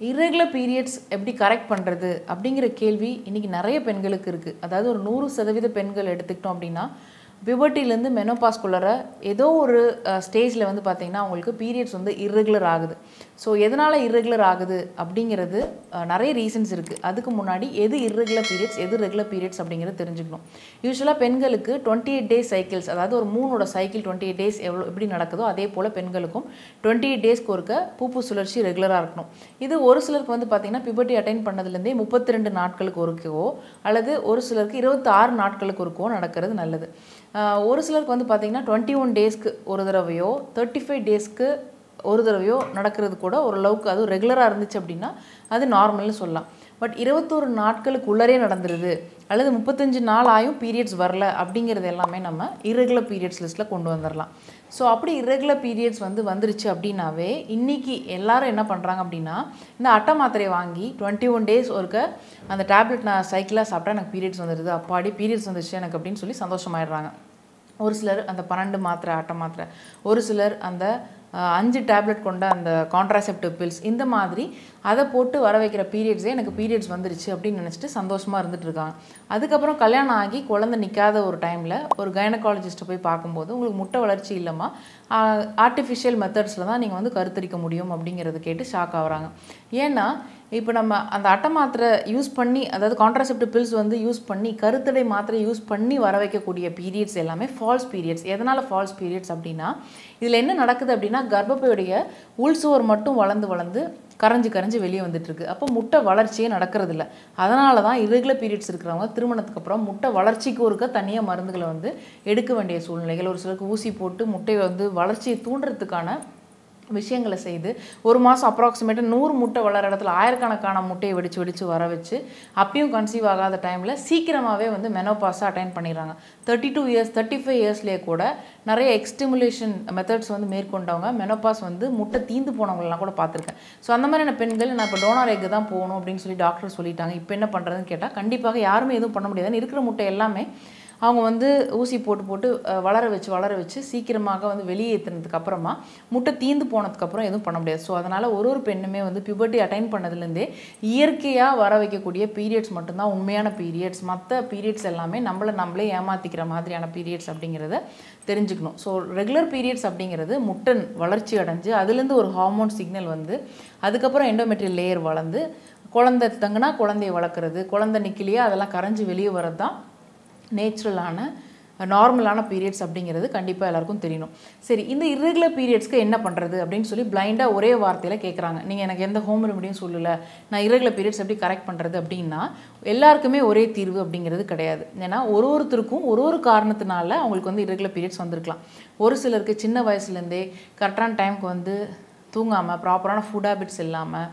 irregular periods எப்படி correct பண்ணுறது அப்படிங்கிற கேள்வி இன்றைக்கி நிறைய பெண்களுக்கு இருக்குது அதாவது ஒரு நூறு சதவீத பெண்கள் எடுத்துக்கிட்டோம் அப்படின்னா பியூபர்ட்டிலேருந்து மெனோபாஸ்குள்ளர ஏதோ ஒரு ஸ்டேஜில் வந்து பார்த்திங்கன்னா அவங்களுக்கு பீரியட்ஸ் வந்து irregular ஆகுது ஸோ எதனால் irregular ஆகுது அப்படிங்கிறது அஹ், நிறைய ரீசன்ஸ் இருக்குது அதுக்கு முன்னாடி எது irregular பீரியட்ஸ் எது ரெகுலர் பீரியட்ஸ் அப்படிங்கிறத தெரிஞ்சுக்கணும் யூஸ்வலாக பெண்களுக்கு டுவெண்ட்டி எயிட் டேஸ் சைக்கிள்ஸ் அதாவது ஒரு மூணோட சைக்கிள் டுவெண்ட்டி எயிட் டேஸ் எவ்வளோ எப்படி நடக்குதோ அதே போல் பெண்களுக்கும் டுவெண்ட்டி எயிட் டேஸ்க்கு ஒருக்க பூப்பு சுழற்சி ரெகுலராக இருக்கணும் இது ஒரு சிலருக்கு வந்து பார்த்திங்கன்னா பிபர்ட்டி அட்டைன் பண்ணதுலேருந்தே முப்பத்தி ரெண்டு நாட்களுக்கு ஒருக்கவோ அல்லது ஒரு சிலருக்கு இருபத்தாறு நாட்களுக்கு ஒருக்கவோ நடக்கிறது நல்லது ஆஹ் ஒரு சிலருக்கு வந்து பார்த்திங்கன்னா டுவெண்ட்டி ஒன் டேஸ்க்கு ஒரு தடவையோ தேர்ட்டி ஃபைவ் டேஸ்க்கு ஒரு தடவையோ நடக்கிறது கூட ஓரளவுக்கு அதுவும் ரெகுலராக இருந்துச்சு அப்படின்னா அது நார்மல்னு சொல்லலாம் பட் இருபத்தோரு நாட்களுக்கு உள்ளரே நடந்துருது அல்லது முப்பத்தஞ்சு நாள் ஆயும் பீரியட்ஸ் வரல அப்படிங்கிறது எல்லாமே நம்ம irregular பீரியட்ஸ் லிஸ்ட்டில் கொண்டு வந்துடலாம் ஸோ அப்படி irregular பீரியட்ஸ் வந்து வந்துருச்சு அப்படின்னாவே இன்னைக்கு எல்லாரும் என்ன பண்ணுறாங்க அப்படின்னா இந்த அட்டை மாத்திரையை வாங்கி டுவெண்ட்டி ஒன் டேஸ் ஒருக்க அந்த டேப்லெட் நான் சைக்கிளாக சாப்பிட்டா எனக்கு பீரியட்ஸ் வந்துடுது அப்பாடி பீரியட்ஸ் வந்துருச்சு எனக்கு அப்படின்னு சொல்லி சந்தோஷமாயிடுறாங்க ஒரு சிலர் அந்த பன்னெண்டு மாத்திரை அட்டை மாத்திரை ஒரு சிலர் அந்த அஹ், அஞ்சு டேப்லெட் கொண்ட அந்த கான்ட்ராசெப்டிவ் பில்ஸ் இந்த மாதிரி அதை போட்டு வர வைக்கிற பீரியட்ஸே எனக்கு பீரியட்ஸ் வந்துருச்சு அப்படின்னு நினச்சிட்டு சந்தோஷமாக இருந்துட்டு இருக்காங்க அதுக்கப்புறம் கல்யாணம் ஆகி குழந்தை நிற்காத ஒரு டைமில் ஒரு கைனகாலஜிஸ்ட்டை போய் பார்க்கும்போது உங்களுக்கு முட்டை வளர்ச்சி இல்லைம்மா ஆர்டிஃபிஷியல் மெத்தட்ஸில் தான் நீங்கள் வந்து கருத்தரிக்க முடியும் அப்படிங்கிறத கேட்டு ஷாக் ஆகுறாங்க ஏன்னா இப்போ நம்ம அந்த அட்டை மாத்திரை யூஸ் பண்ணி அதாவது கான்ட்ராசெப்டிவ் பில்ஸ் வந்து யூஸ் பண்ணி கருத்தடை மாத்திரை யூஸ் பண்ணி வர வைக்கக்கூடிய பீரியட்ஸ் எல்லாமே ஃபால்ஸ் பீரியட்ஸ் எதனால் ஃபால்ஸ் பீரியட்ஸ் அப்படின்னா இதில் என்ன நடக்குது அப்படின்னா கர்ப்பப்பையுடைய உள்சுவர் மட்டும் வளர்ந்து வளர்ந்து கரைஞ்சு கரைஞ்சு வெளியே வந்துட்டு இருக்கு அப்போ முட்டை வளர்ச்சியே நடக்கிறது இல்ல அதனால தான் irregular பீரியட்ஸ் இருக்கிறவங்க திருமணத்துக்கு அப்புறம் முட்டை வளர்ச்சிக்கு ஒருக்க தனியாக மருந்துகளை வந்து எடுக்க வேண்டிய சூழ்நிலைகள் ஒரு சிலருக்கு ஊசி போட்டு முட்டையை வந்து வளர்ச்சியை தூண்டுறதுக்கான விஷயங்களை செய்து ஒரு மாதம் அப்ராக்சிமேட்டாக நூறு முட்டை வளர இடத்துல ஆயிரக்கணக்கான முட்டையை வெடிச்சு வெடிச்சு வர வச்சு அப்பயும் கன்சீவ் ஆகாத டைமில் சீக்கிரமாகவே வந்து மெனோபாஸை அட்டைன் பண்ணிடுறாங்க thirty two years thirty five இயர்ஸ்லேயே கூட நிறைய எக்ஸ்டிமுலேஷன் மெத்தட்ஸ் வந்து மேற்கொண்டவங்க மெனோபாஸ் வந்து முட்டை தீந்து போனவங்களெலாம் கூட பார்த்துருக்கேன் ஸோ அந்த மாதிரியான பெண்கள் நான் இப்போ டோனார் எக்கு தான் போகணும் அப்படின்னு சொல்லி டாக்டர் சொல்லிட்டாங்க இப்போ என்ன பண்ணுறதுன்னு கேட்டால் கண்டிப்பாக யாருமே எதுவும் பண்ண முடியாது இருக்கிற முட்டை எல்லாமே அவங்க வந்து ஊசி போட்டு போட்டு அஹ், வளர வச்சு வளர வச்சு சீக்கிரமாக வந்து வெளியேற்றினதுக்கு அப்புறமா முட்டை தீந்து போனதுக்கப்புறம் எதுவும் பண்ண முடியாது ஸோ அதனால் ஒரு ஒரு பெண்ணுமே வந்து பியூபர்ட்டி அட்டைன் பண்ணதுலேருந்தே இயற்கையாக வர வைக்கக்கூடிய பீரியட்ஸ் மட்டும்தான் உண்மையான பீரியட்ஸ் மற்ற பீரியட்ஸ் எல்லாமே நம்மளை நம்மளே ஏமாற்றிக்கிற மாதிரியான பீரியட்ஸ் அப்படிங்கிறத தெரிஞ்சுக்கணும் ஸோ ரெகுலர் பீரியட்ஸ் அப்படிங்கிறது முட்டை வளர்ச்சி அடைஞ்சு அதுலேருந்து ஒரு ஹார்மோன் சிக்னல் வந்து அதுக்கப்புறம் எண்டோமெட்ரியல் லேயர் வளர்ந்து குழந்தை தங்குனா குழந்தைய வளர்க்குறது குழந்தை நிக்கலையே அதெல்லாம் கரைஞ்சு வெளியே வரது தான் நேச்சுரலான நார்மலான பீரியட்ஸ் அப்படிங்கிறது கண்டிப்பாக எல்லாருக்கும் தெரியணும் சரி இந்த irregular பீரியட்ஸ்க்கு என்ன பண்ணுறது அப்படின்னு சொல்லி பிளைண்டாக ஒரே வார்த்தையில் கேட்குறாங்க நீங்கள் எனக்கு எந்த ஹோம் ரெமடியும் சொல்லலை நான் irregular பீரியட்ஸ் எப்படி கரெக்ட் பண்ணுறது அப்படின்னா எல்லாருக்குமே ஒரே தீர்வு அப்படிங்கிறது கிடையாது ஏன்னா ஒரு ஒருத்தருக்கும் ஒரு ஒரு காரணத்தினால அவங்களுக்கு வந்து irregular பீரியட்ஸ் வந்திருக்கலாம் ஒரு சிலருக்கு சின்ன வயசுலேருந்தே கரெக்டான டைமுக்கு வந்து தூங்காமல் ப்ராப்பரான ஃபுட் ஹேபிட்ஸ் இல்லாமல்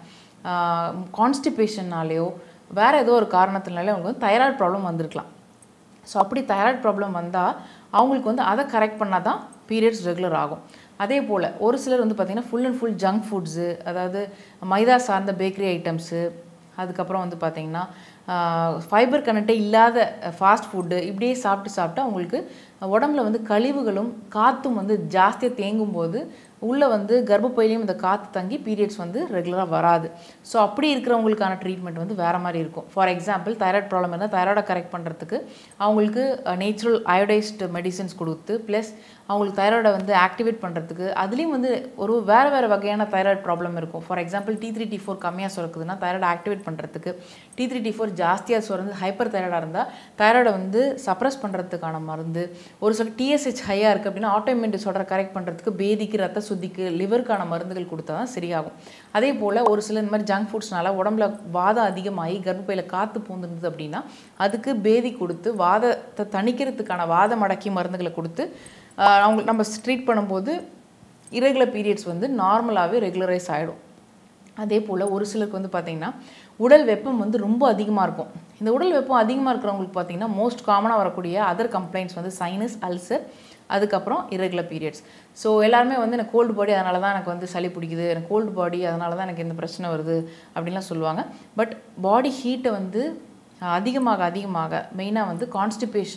கான்ஸ்டிபேஷன்னாலேயோ வேறு ஏதோ ஒரு காரணத்தினாலே அவங்களுக்கு வந்து தைராய்டு ப்ராப்ளம் வந்திருக்கலாம் ஸோ அப்படி தைராய்டு ப்ராப்ளம் வந்தால் அவங்களுக்கு வந்து அதை கரெக்ட் பண்ணால் தான் பீரியட்ஸ் ரெகுலர் ஆகும் அதே போல் ஒரு சிலர் வந்து பார்த்திங்கன்னா full and full junk foods அதாவது மைதா சார்ந்த பேக்கரி ஐட்டம்ஸு அதுக்கப்புறம் வந்து பார்த்திங்கன்னா ஃபைபர் கனெக்டே இல்லாத ஃபாஸ்ட் ஃபுட்டு இப்படியே சாப்பிட்டு சாப்பிட்டு அவங்களுக்கு உடம்புல வந்து கழிவுகளும் காற்றும் வந்து ஜாஸ்தியாக தேங்கும் போது உள்ளே வந்து கர்ப்பப்பையிலையும் இந்த காற்று தங்கி பீரியட்ஸ் வந்து ரெகுலராக வராது ஸோ அப்படி இருக்கிறவங்களுக்கான ட்ரீட்மெண்ட் வந்து வேறு மாதிரி இருக்கும் ஃபார் எக்ஸாம்பிள் தைராய்டு ப்ராப்ளம் இருந்தால் தைராய்டை கரெக்ட் பண்ணுறதுக்கு அவங்களுக்கு நேச்சுரல் அயோடைஸ்டு மெடிசின்ஸ் கொடுத்து ப்ளஸ் அவங்களுக்கு தைராய்டை வந்து ஆக்டிவேட் பண்ணுறதுக்கு அதுலேயும் வந்து ஒரு வேறு வேறு வகையான தைராய்டு ப்ராப்ளம் இருக்கும் for example T three T four கம்மியாக சுரக்குதுன்னா தைராய்டை ஆக்டிவேட் பண்ணுறதுக்கு டி த்ரீ டி ஃபோர் ஜாஸ்தியாக சுரந்து ஹைப்பர் தைராய்டாக இருந்தால் தைராய்டை வந்து சப்ரஸ் பண்ணுறதுக்கான மருந்து ஒரு சில டிஎஸ்ஹெச் ஹையாக இருக்குது அப்படின்னா ஆட்டோமேட் டிஸார்டரை கரெக்ட் பண்ணுறதுக்கு பேதிக்கு ரத்த சுத்திக்கு லிவருக்கான மருந்துகள் கொடுத்தா தான் சரியாகும் அதே போல் ஒரு சில இந்த மாதிரி ஜங்க் ஃபுட்ஸ்னால உடம்புல வாதம் அதிகமாகி கர்ப்பப்பையில் காற்று பூந்துருந்தது அப்படின்னா அதுக்கு பேதி கொடுத்து வாதத்தை தணிக்கிறதுக்கான வாதம் அடக்கி மருந்துகளை கொடுத்து ஆஹ் அவங்க நம்ம ட்ரீட் பண்ணும்போது irregular பீரியட்ஸ் வந்து நார்மலாகவே ரெகுலரைஸ் ஆகிடும் அதே போல் ஒரு சிலருக்கு வந்து பார்த்திங்கன்னா உடல் வெப்பம் வந்து ரொம்ப அதிகமாக இருக்கும் இந்த உடல் வெப்பம் அதிகமாக இருக்கிறவங்களுக்கு பார்த்திங்கன்னா மோஸ்ட் காமனாக வரக்கூடிய அதர் கம்ப்ளைண்ட்ஸ் வந்து சைனஸ் அல்சர் அதுக்கப்புறம் irregular பீரியட்ஸ் ஸோ எல்லாருமே வந்து எனக்கு கோல்டு பாடி அதனால தான் எனக்கு வந்து சளி பிடிக்குது எனக்கு கோல்டு பாடி அதனால தான் எனக்கு இந்த பிரச்சனை வருது அப்படின்லாம் சொல்லுவாங்க பட் பாடி ஹீட்டை வந்து அஹ், அதிகமாக அதிகமாக மெயினாக வந்து கான்ஸ்டிபேஷனும்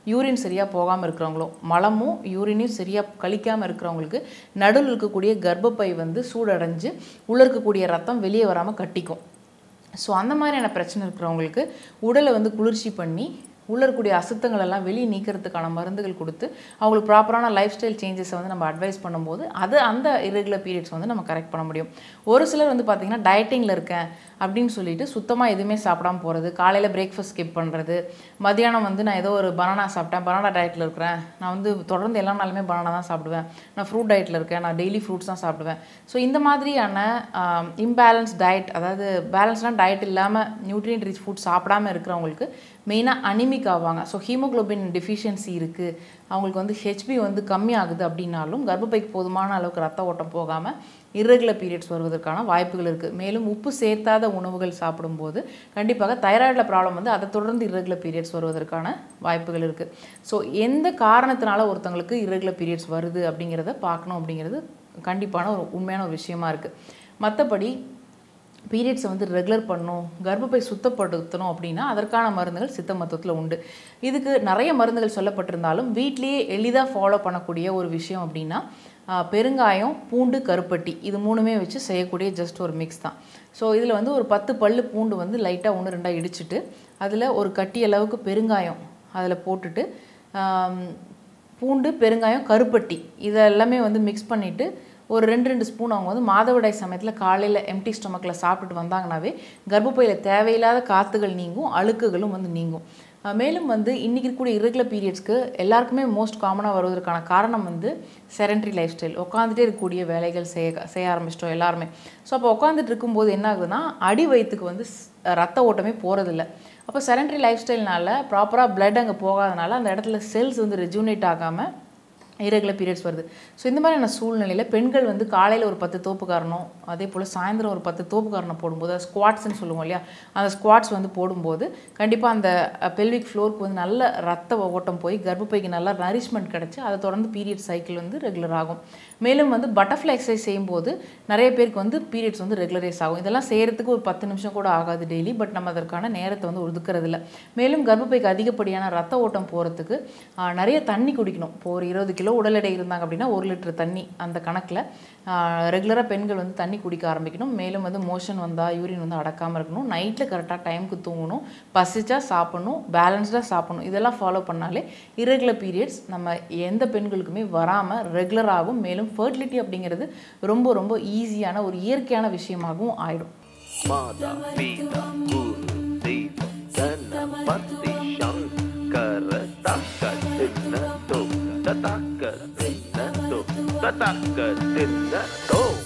யூரின் சரியாக போகாமல் இருக்கிறவங்களும் மலமும் யூரினையும் சரியாக கழிக்காமல் இருக்கிறவங்களுக்கு நடுவில் இருக்கக்கூடிய கர்ப்பப்பை வந்து சூடடைஞ்சு உள்ளே இருக்கக்கூடிய ரத்தம் வெளியே வராமல் கட்டிக்கும் ஸோ அந்த மாதிரியான பிரச்சனை இருக்கிறவங்களுக்கு உடலை வந்து குளிர்ச்சி பண்ணி உள்ளே இருக்கக்கூடிய அசுத்தங்கள் எல்லாம் வெளியே நீக்கிறதுக்கான மருந்துகள் கொடுத்து அவங்களுக்கு ப்ராப்பரான லைஃப் ஸ்டைல் சேஞ்சஸை வந்து நம்ம அட்வைஸ் பண்ணும்போது அது அந்த irregular பீரியட்ஸ் வந்து நம்ம கரெக்ட் பண்ண முடியும் ஒரு சிலர் வந்து பார்த்திங்கன்னா டயட்டிங்கில் இருக்கேன் அப்படின்னு சொல்லிட்டு சுத்தமாக எதுவுமே சாப்பிடாம போகிறது காலையில் பிரேக்ஃபாஸ்ட் ஸ்கிப் பண்ணுறது மதியானம் வந்து நான் ஏதோ ஒரு பனானா சாப்பிட்டேன் பனானா டயட்டில் இருக்கிறேன் நான் வந்து தொடர்ந்து எல்லா நாளுமே பனானா தான் சாப்பிடுவேன் நான் ஃப்ரூட் டயட்டில் இருக்கேன் நான் டெய்லி ஃப்ரூட்ஸ் தான் சாப்பிடுவேன் ஸோ இந்த மாதிரியான இம்பேலன்ஸ் டயட் அதாவது பேலன்ஸ்டான டயட் இல்லாமல் நியூட்ரியன் ரிச் ஃபுட் சாப்பிடாம இருக்கிறவங்களுக்கு மெயினாக அனிமிக் ஆவாங்க ஸோ ஹீமோகுளோபின் டெஃபிஷியன்சி இருக்குது அவங்களுக்கு வந்து ஹெச்பி வந்து கம்மியாகுது அப்படின்னாலும் கர்ப்பப்பைக்கு போதுமான அளவுக்கு ரத்த ஓட்டம் போகாமல் irregular பீரியட்ஸ் வருவதற்கான வாய்ப்புகள் இருக்குது மேலும் உப்பு சேர்த்தாத உணவுகள் சாப்பிடும்போது கண்டிப்பாக தைராய்டில் ப்ராப்ளம் வந்து அதை தொடர்ந்து irregular பீரியட்ஸ் வருவதற்கான வாய்ப்புகள் இருக்குது ஸோ எந்த காரணத்தினால ஒருத்தங்களுக்கு irregular பீரியட்ஸ் வருது அப்படிங்கிறத பார்க்கணும் அப்படிங்கிறது கண்டிப்பான ஒரு உண்மையான ஒரு விஷயமா இருக்குது மற்றபடி பீரியட்ஸை வந்து ரெகுலர் பண்ணணும் கர்ப்பப்பை சுத்தப்படுத்தணும் அப்படின்னா அதற்கான மருந்துகள் சித்த மருத்துவத்தில் உண்டு இதுக்கு நிறைய மருந்துகள் சொல்லப்பட்டிருந்தாலும் வீட்லேயே எளிதாக ஃபாலோ பண்ணக்கூடிய ஒரு விஷயம் அப்படின்னா ஆஹ், பெருங்காயம் பூண்டு கருப்பட்டி இது மூணுமே வச்சு செய்யக்கூடிய ஜஸ்ட் ஒரு மிக்ஸ் தான் ஸோ இதில் வந்து ஒரு பத்து பல்லு பூண்டு வந்து லைட்டாக ஒன்று ரெண்டாக இடிச்சிட்டு அதில் ஒரு கட்டி அளவுக்கு பெருங்காயம் அதில் போட்டுட்டு ஆம், பூண்டு பெருங்காயம் கருப்பட்டி இதை எல்லாமே வந்து மிக்ஸ் பண்ணிவிட்டு ஒரு ரெண்டு ரெண்டு ஸ்பூன் அவங்க வந்து மாதவிடாய் சமயத்தில் காலையில் எம்டி ஸ்டொமக்கில் சாப்பிட்டுட்டு வந்தாங்கனாவே கர்ப்பப்பையில் தேவையில்லாத காற்றுகள் நீங்கும் அழுக்குகளும் வந்து நீங்கும் அஹ் மேலும் வந்து இன்றைக்கி இருக்கக்கூடிய irregular பீரியட்ஸ்க்கு எல்லாருக்குமே மோஸ்ட் காமனாக வருவதற்கான காரணம் வந்து செரண்டரி லைஃப் ஸ்டைல் உட்காந்துட்டே இருக்கக்கூடிய வேலைகள் செய்ய செய்ய ஆரம்பிச்சிட்டோம் எல்லாருமே ஸோ அப்போ உட்காந்துட்டு இருக்கும்போது என்ன ஆகுதுன்னா அடி வயிற்றுக்கு வந்து ஸ்- ரத்த ஓட்டமே போகிறதில்ல அப்போ செரண்டரி லைஃப் ஸ்டைல்னால ப்ராப்பராக blood அங்கே போகாதனால அந்த இடத்துல செல்ஸ் வந்து ரெஜூனேட் ஆகாமல் irregular பீரியட்ஸ் வருது ஸோ இந்த மாதிரியான சூழ்நிலையில் பெண்கள் வந்து காலையில் ஒரு பத்து தோப்பு காரணம் அதே போல் சாயந்தரம் ஒரு பத்து தோப்பு காரணம் போடும்போது ஸ்குவாட்ஸ்ன்னு சொல்லுவோம் இல்லையா அந்த ஸ்குவாட்ஸ் வந்து போடும்போது கண்டிப்பாக அந்த பெல்விக் ஃப்ளோருக்கு வந்து நல்ல ரத்த ஓட்டம் போய் கர்ப்பப்பைக்கு நல்ல நரிஷ்மெண்ட் கிடச்சி அதை தொடர்ந்து பீரியட் சைக்கிள் வந்து ரெகுலர் ஆகும் மேலும் வந்து பட்டர்ஃப்ளை எக்ஸசைஸ் செய்யும்போது நிறைய பேருக்கு வந்து பீரியட்ஸ் வந்து ரெகுலரைஸ் ஆகும் இதெல்லாம் செய்கிறதுக்கு ஒரு பத்து நிமிஷம் கூட ஆகாது டெய்லி பட் நம்ம அதற்கான நேரத்தை வந்து ஒதுக்குறது இல்ல மேலும் கர்ப்பப்பைக்கு அதிகப்படியான ரத்த ஓட்டம் போகிறதுக்கு நிறைய தண்ணி குடிக்கணும் இப்போ ஒரு இருபது கிலோ உடல் எடை இருந்தாங்க அப்படின்னா ஒரு லிட்டர் தண்ணி அந்த கணக்கில் ரெகுலராக பெண்கள் வந்து தண்ணி குடிக்க ஆரம்பிக்கணும் மேலும் வந்து மோஷன் வந்தால் யூரின் வந்து அடக்காமல் இருக்கணும் நைட்டில் கரெக்டாக டைமுக்கு தூங்கணும் பசிச்சா சாப்பிடணும் பேலன்ஸ்டாக சாப்பிடணும் இதெல்லாம் ஃபாலோ பண்ணாலே irregular பீரியட்ஸ் நம்ம எந்த பெண்களுக்குமே வராமல் ரெகுலராகவும் மேலும் ஃபர்டிலிட்டி அப்படிங்கிறது ரொம்ப ரொம்ப ஈஸியான ஒரு இயற்கையான விஷயமாகவும் ஆயிடும் மாதா பீதா குரு தெய்வம் கணபதி சங்கர தக்க தின்ன தோ தக்க தின்ன தோ தக்க தின்ன தோ